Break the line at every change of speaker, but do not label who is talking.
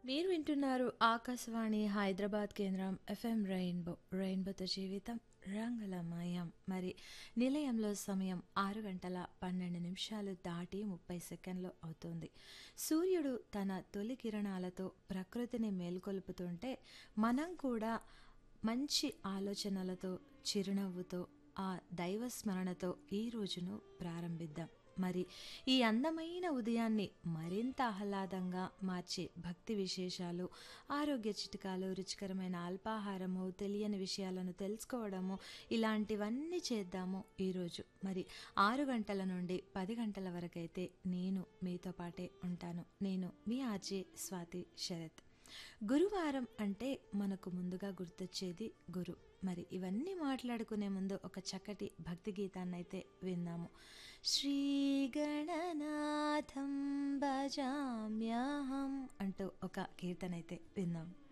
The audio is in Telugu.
మీరు వింటున్నారు ఆకాశవాణి హైదరాబాద్ కేంద్రం ఎఫ్ఎం రెయిన్బో రెయిన్బోతో జీవితం రంగులమయం మరి నిలయంలో సమయం ఆరు గంటల పన్నెండు నిమిషాలు దాటి ముప్పై సెకండ్లు అవుతుంది సూర్యుడు తన తొలి కిరణాలతో ప్రకృతిని మేల్కొల్పుతుంటే మనం కూడా మంచి ఆలోచనలతో చిరునవ్వుతో ఆ దైవ స్మరణతో ఈ రోజును ప్రారంభిద్దాం మరి ఈ అందమైన ఉదయాన్ని మరింత ఆహ్లాదంగా మార్చే భక్తి విశేషాలు ఆరోగ్య చిట్కాలు రుచికరమైన అల్పాహారము తెలియని విషయాలను తెలుసుకోవడము ఇలాంటివన్నీ చేద్దాము ఈరోజు మరి ఆరు గంటల నుండి పది గంటల వరకైతే నేను మీతో పాటే ఉంటాను నేను మీ ఆర్జే స్వాతి శరత్ గురువారం అంటే మనకు ముందుగా గుర్తొచ్చేది గురు మరి ఇవన్నీ మాట్లాడుకునే ముందు ఒక చక్కటి భక్తి గీతాన్ని అయితే విందాము శ్రీ గణనాథం భజామ్యహం అంటూ ఒక కీర్తన అయితే విందాం